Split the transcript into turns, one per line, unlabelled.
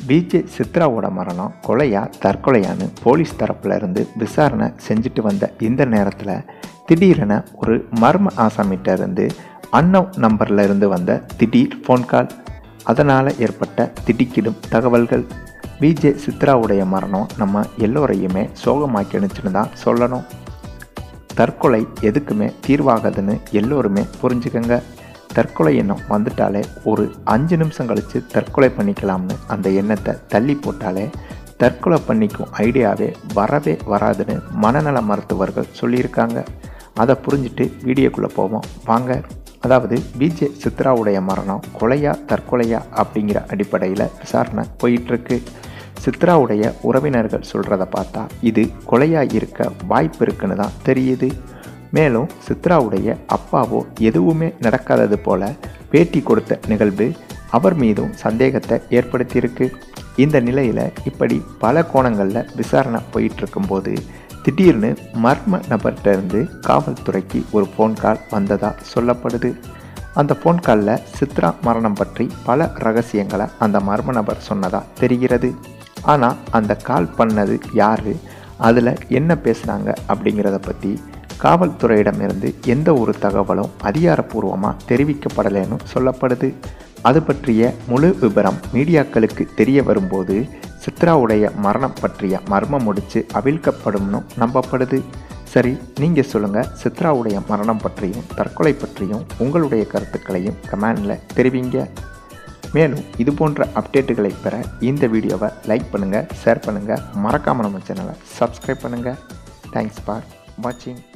PJ சித்ராவோட மரணம் கொலையா தற்கொலையான்னு police தரப்புல இருந்து விசாரணை செஞ்சுட்டு வந்த இந்த நேரத்தில் திடீரென ஒரு மர்ம ஆசாமிட்ட இருந்து அன்னவ் நம்பர்ல இருந்து வந்த திடீர் ஃபோன் கால் அதனால் ஏற்பட்ட திடுக்கிடும் தகவல்கள் விஜே சித்ராவுடைய மரணம் நம்ம எல்லோரையுமே சோகமாக்கினுச்சுன்னு தான் சொல்லணும் தற்கொலை எதுக்குமே தீர்வாகாதுன்னு எல்லோருமே புரிஞ்சுக்கங்க தற்கொலை எண்ணம் வந்துட்டாலே ஒரு அஞ்சு நிமிஷம் கழித்து தற்கொலை பண்ணிக்கலாம்னு அந்த எண்ணத்தை தள்ளி போட்டாலே தற்கொலை பண்ணிக்கும் ஐடியாவே வரவே வராதுன்னு மனநல மருத்துவர்கள் சொல்லியிருக்காங்க அதை புரிஞ்சுட்டு வீடியோக்குள்ளே போவோம் வாங்க அதாவது விஜே சித்ராவுடைய மரணம் கொலையா தற்கொலையா அப்படிங்கிற அடிப்படையில் விசாரணை போயிட்டுருக்கு சித்ராவுடைய உறவினர்கள் சொல்கிறத பார்த்தா இது கொலையாக இருக்க வாய்ப்பு இருக்குன்னு தான் தெரியுது மேலும் சித்ராவுடைய அப்பாவோ எதுவுமே நடக்காதது போல பேட்டி கொடுத்த நிகழ்வு அவர் மீதும் சந்தேகத்தை ஏற்படுத்தியிருக்கு இந்த நிலையில் இப்படி பல கோணங்களில் விசாரணை போயிட்டு இருக்கும்போது திடீர்னு மர்ம நபர்கிட்ட இருந்து காவல்துறைக்கு ஒரு ஃபோன் கால் வந்ததாக சொல்லப்படுது அந்த ஃபோன் காலில் சித்ரா மரணம் பற்றி பல ரகசியங்களை அந்த மர்ம நபர் சொன்னதாக தெரிகிறது ஆனால் அந்த கால் பண்ணது யார் அதில் என்ன பேசுனாங்க அப்படிங்கிறத பற்றி காவல்துறையிடமிருந்து எந்த ஒரு தகவலும் அதிகாரப்பூர்வமாக தெரிவிக்கப்படலைன்னு சொல்லப்படுது அது பற்றிய முழு விபரம் மீடியாக்களுக்கு தெரிய வரும்போது சித்ராவுடைய மரணம் பற்றிய மர்மம் முடிச்சு அவிழ்க்கப்படும்னு நம்பப்படுது சரி நீங்கள் சொல்லுங்கள் சித்ராவுடைய மரணம் பற்றியும் தற்கொலை பற்றியும் உங்களுடைய கருத்துக்களையும் கமெண்டில் தெரிவிங்க மேலும் இது போன்ற அப்டேட்டுகளை பெற இந்த வீடியோவை லைக் பண்ணுங்கள் ஷேர் பண்ணுங்கள் மறக்காமல் நம்ம சேனலை சப்ஸ்கிரைப் பண்ணுங்கள் தேங்க்ஸ் ஃபார் வாட்சிங்